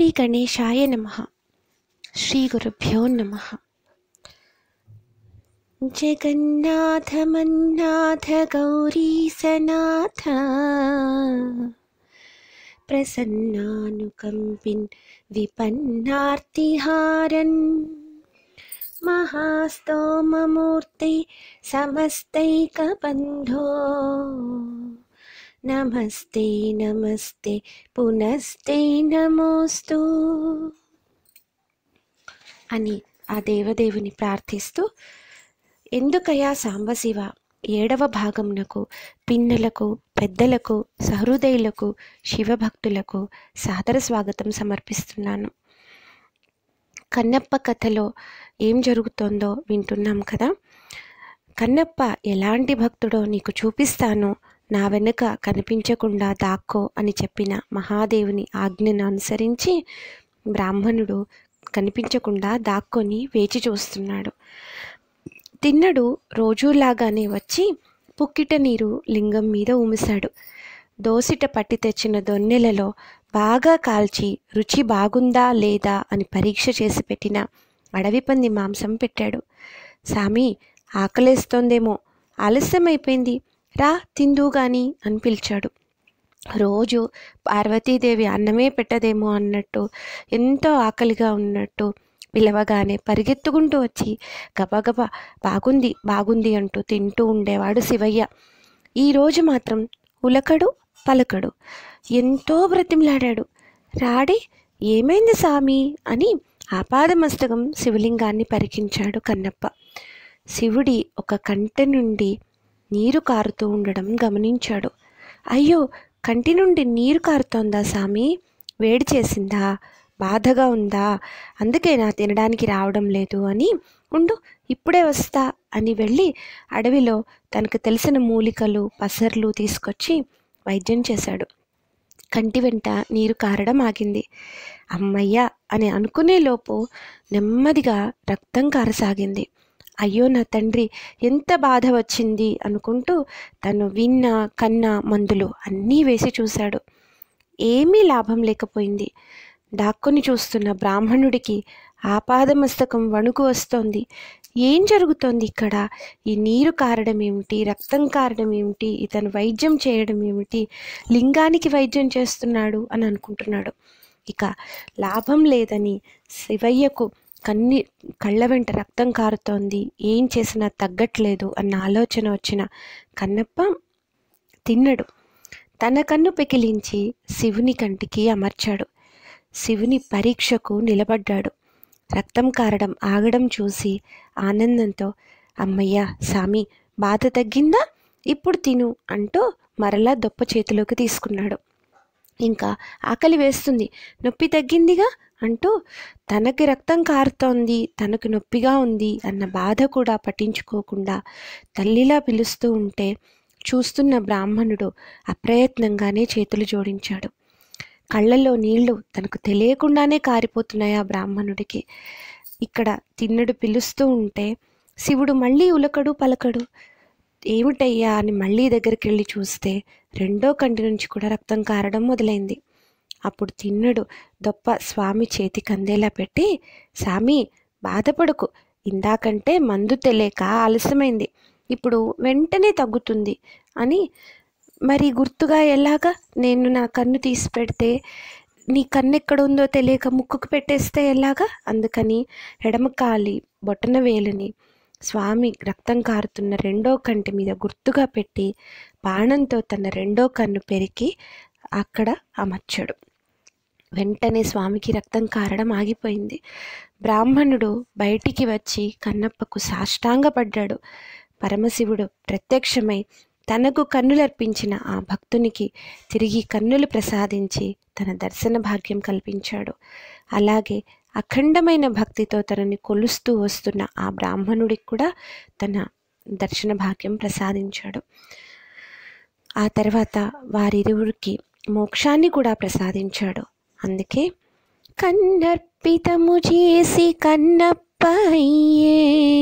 శ్రీ గణేశాయ నమ శ్రీ గురుభ్యో నమ జగన్నాథ మన్నాథ గౌరీసనాథ ప్రసన్నానుకంపిన్ విపన్నార్తిహారన్ మహాస్తోమమూర్తి సమస్తైకబంధో నమస్తే నమస్తే పునస్తే నమోస్తు అని ఆ దేవదేవుని ప్రార్థిస్తూ ఎందుకయా సాంబశివ ఏడవ భాగమునకు పిన్నలకు పెద్దలకు సహృదయులకు శివభక్తులకు సాదర స్వాగతం సమర్పిస్తున్నాను కన్నప్ప కథలో ఏం జరుగుతోందో వింటున్నాం కదా కన్నప్ప ఎలాంటి భక్తుడో నీకు చూపిస్తాను నా వెనుక కనిపించకుండా దాక్కో అని చెప్పిన మహాదేవుని ఆజ్ఞను అనుసరించి బ్రాహ్మణుడు కనిపించకుండా దాక్కొని వేచి చూస్తున్నాడు తిన్నడు రోజులాగానే వచ్చి పుక్కిట నీరు లింగం మీద ఉమిశాడు దోసిట పట్టి తెచ్చిన దొన్నెలలో బాగా కాల్చి రుచి బాగుందా లేదా అని పరీక్ష చేసి పెట్టిన అడవి పంది మాంసం పెట్టాడు సామి ఆకలేస్తోందేమో ఆలస్యమైపోయింది రా తిందు గాని అని పిలిచాడు రోజు పార్వతీదేవి అన్నమే పెట్టదేమో అన్నట్టు ఎంతో ఆకలిగా ఉన్నట్టు పిలవగానే పరిగెత్తుకుంటూ వచ్చి గబగబా బాగుంది బాగుంది అంటూ తింటూ ఉండేవాడు శివయ్య ఈరోజు మాత్రం ఉలకడు పలకడు ఎంతో బ్రతిమలాడాడు రాడి ఏమైంది సామి అని ఆపాదమస్తకం శివలింగాన్ని పరికించాడు కన్నప్ప శివుడి ఒక కంట నుండి నీరు కారుతూ ఉండడం గమనించాడు అయ్యో కంటి నుండి నీరు కారుతోందా సామి వేడి చేసిందా బాధగా ఉందా అందుకే నా తినడానికి రావడం లేదు అని ఉండు ఇప్పుడే వస్తా అని వెళ్ళి అడవిలో తనకు తెలిసిన మూలికలు పసర్లు తీసుకొచ్చి వైద్యం చేశాడు కంటి వెంట నీరు కారడం ఆగింది అమ్మయ్య అని అనుకునేలోపు నెమ్మదిగా రక్తం కారసాగింది అయ్యో నా తండ్రి ఎంత బాధ వచ్చింది అనుకుంటూ తను విన్న కన్న మందులు అన్నీ వేసి చూశాడు ఏమీ లాభం లేకపోయింది దాక్కుని చూస్తున్న బ్రాహ్మణుడికి ఆపాదమస్తకం వణుకు వస్తోంది ఏం జరుగుతోంది ఇక్కడ ఈ నీరు కారడం ఏమిటి రక్తం కారడం ఏమిటి ఇతను వైద్యం చేయడం ఏమిటి లింగానికి వైద్యం చేస్తున్నాడు అని అనుకుంటున్నాడు ఇక లాభం లేదని శివయ్యకు కన్ని కళ్ళ వెంట రక్తం కారుతోంది ఏం చేసినా తగ్గట్లేదు అన్న ఆలోచన వచ్చిన కన్నప్ప తిన్నడు తన కన్ను పెకిలించి శివుని కంటికి అమర్చాడు శివుని పరీక్షకు నిలబడ్డాడు రక్తం కారడం ఆగడం చూసి ఆనందంతో అమ్మయ్య సామి బాధ తగ్గిందా ఇప్పుడు తిను అంటూ మరలా దొప్ప చేతిలోకి తీసుకున్నాడు ఇంకా ఆకలి వేస్తుంది నొప్పి తగ్గిందిగా అంటూ తనకి రక్తం కారుతోంది తనకు నొప్పిగా ఉంది అన్న బాధ కూడా పట్టించుకోకుండా తల్లిలా పిలుస్తూ ఉంటే చూస్తున్న బ్రాహ్మణుడు అప్రయత్నంగానే చేతులు జోడించాడు కళ్ళల్లో నీళ్లు తనకు తెలియకుండానే కారిపోతున్నాయి ఆ బ్రాహ్మణుడికి ఇక్కడ తిన్నడు పిలుస్తూ ఉంటే శివుడు మళ్ళీ ఉలకడు పలకడు ఏమిటయ్యా అని మళ్ళీ దగ్గరికి వెళ్ళి చూస్తే రెండో కంటి నుంచి కూడా రక్తం కారడం మొదలైంది అప్పుడు తిన్నడు దొప్ప స్వామి చేతి కందేలా పెట్టి స్వామి బాధపడకు ఇందాకంటే మందు తెలియక ఆలస్యమైంది ఇప్పుడు వెంటనే తగ్గుతుంది అని మరి గుర్తుగా ఎలాగా నేను నా కన్ను తీసి పెడితే నీ కన్ను ఎక్కడ ఉందో తెలియక ముక్కుకు పెట్టేస్తే ఎలాగా అందుకని ఎడమ కాలి బొటన వేలుని స్వామి రక్తం కారుతున్న రెండో కంటి మీద గుర్తుగా పెట్టి బాణంతో తన రెండో కన్ను పెరికి అక్కడ అమర్చాడు వెంటనే స్వామికి రక్తం కారడం ఆగిపోయింది బ్రాహ్మణుడు బయటికి వచ్చి కన్నప్పకు సాష్టాంగపడ్డాడు పరమశివుడు ప్రత్యక్షమై తనకు కన్నులర్పించిన ఆ భక్తునికి తిరిగి కన్నులు ప్రసాదించి తన దర్శన భాగ్యం కల్పించాడు అలాగే అఖండమైన భక్తితో తనని కొలుస్తూ వస్తున్న ఆ బ్రాహ్మణుడికి కూడా తన దర్శన భాగ్యం ప్రసాదించాడు ఆ తర్వాత వారిరువురికి మోక్షాన్ని కూడా ప్రసాదించాడు అందుకే కన్నర్పితము చేసి కన్నప్పయ్యే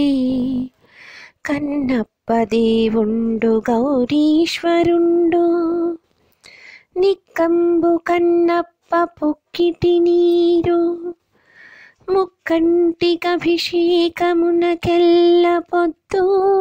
కన్నప్ప దేవుండు గౌరీశ్వరుండు నిక్కంబు కన్నప్ప కప్ప పొక్కిటి నీరు ముక్కంటికభిషేకమునకెల్ల పొద్దు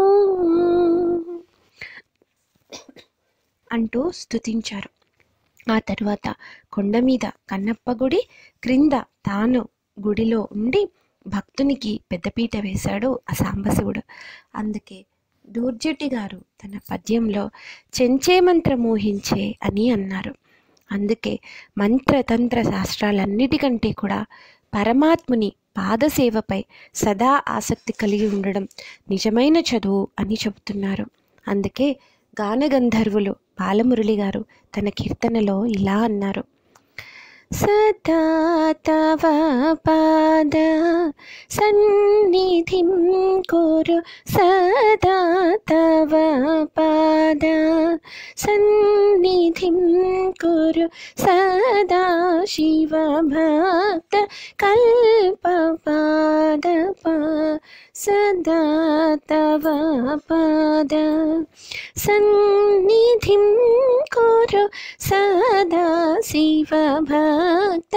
అంటూ స్తుతించారు ఆ తరువాత కొండ మీద కన్నప్ప గుడి క్రింద తాను గుడిలో ఉండి భక్తునికి పెద్దపీట వేశాడు ఆ సాంబశివుడు అందుకే దూర్జటి గారు తన పద్యంలో చెంచే మంత్ర మోహించే అని అన్నారు అందుకే మంత్రతంత్ర శాస్త్రాలన్నిటికంటే కూడా పరమాత్ముని పాదసేవపై సదా ఆసక్తి కలిగి ఉండడం నిజమైన చదువు అని చెబుతున్నారు అందుకే గానగంధర్వులు బాలమురళి గారు తన కీర్తనలో ఇలా అన్నారు సదా తవ పాద సన్నిధిం కురు సదా తవ పాద సన్నిధిం కురు సదా శివ భక్త కల్పపాద సదా తవ పాద సన్నిధిం కురు సదా శివ భక్త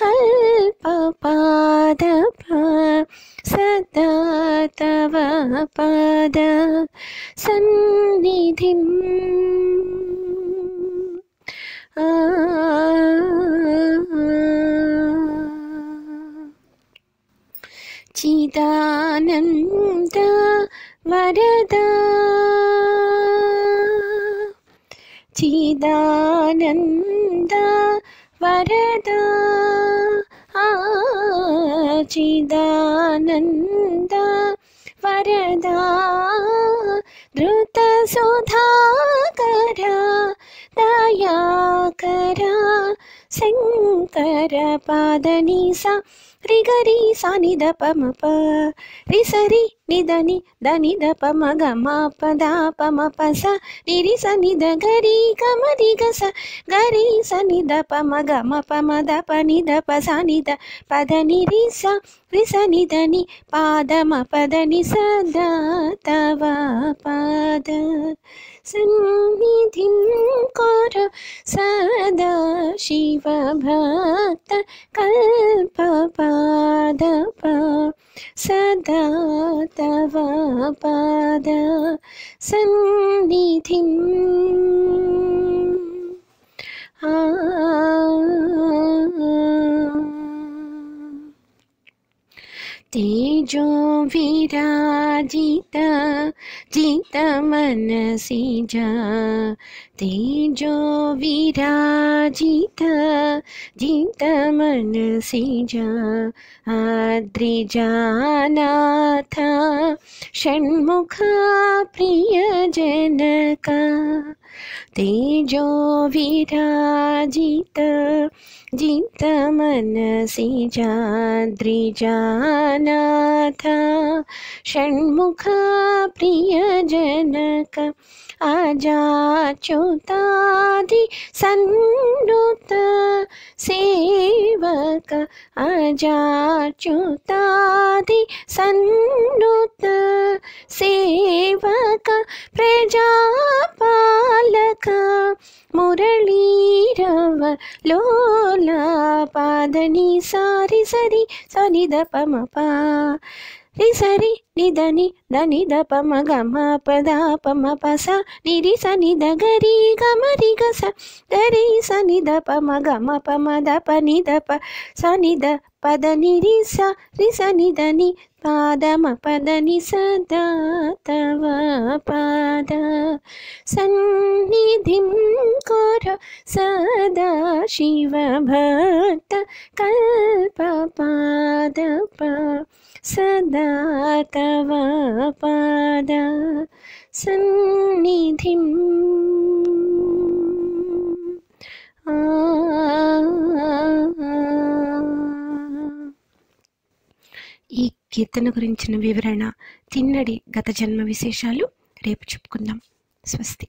కల్పపాద సదా తవ పాద సన్నిధిం ఆ చిదానంద వరదా చిదానంద వరదా ఆ చిదానంద వరదా ధృత సుధాకర దయాకర శంకర పాదనీసా రిగరి సాని ద పమ ప రి సరి నిదని దని ద పమ గ మ ప ద పమ ప స ని రి స ని ద గరి గ మ రి గ స గరి స ని ద పమ గ మ ప మ ద ప ని ద ప స ని ద ప ద ని రి స రి స ని ద ని పాద మ ప ద ని స ద తవ పాద సన్నిధిం కొర సదా శివ భక్త కల్పపాద సదా తవ పాద సన్నిధిం ఆ तेजो विराजित जित मनसि जा तेजो विराजित जित मनसि जा आद्रिजानाथ षण्मुखा प्रियजनका तेजो विराजित जित मनसि जाद्रिजानाथ षण्मुखा प्रियजनक अजाच्युतादि सन्नुत सेवक अजाच्युतादि सन्नुत सेवक प्रजापालक మురళీరవ లోలా పాదని సారి సరి సని ద పమ పా రి సరి నిదని దని ద పమ గమ పద పమ పస నిరి సని ద గరి గమ రి గ స గరి సని ద పమ గమ పమ ద ప ని ద ప సని ద పద ని రి స రి సని ద ని పాదమ పద ని సదా తవ పాద సన్నిధిం కొర సదా శివ భక్త కల్పపాద సదా తవ పాద సన్నిధిం ఆ ఈ కీర్తన గురించిన వివరణ తిన్నడి గత జన్మ విశేషాలు రేపు చెప్పుకుందాం స్వస్తి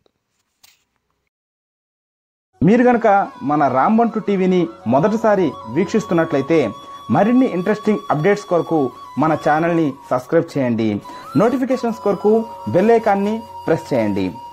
మీరు గనక మన రాంబంటు టీవీని మొదటిసారి వీక్షిస్తున్నట్లయితే మరిన్ని ఇంట్రెస్టింగ్ అప్డేట్స్ కొరకు మన ఛానల్ని సబ్స్క్రైబ్ చేయండి నోటిఫికేషన్స్ కొరకు బెల్ ఐకాన్ని ప్రెస్ చేయండి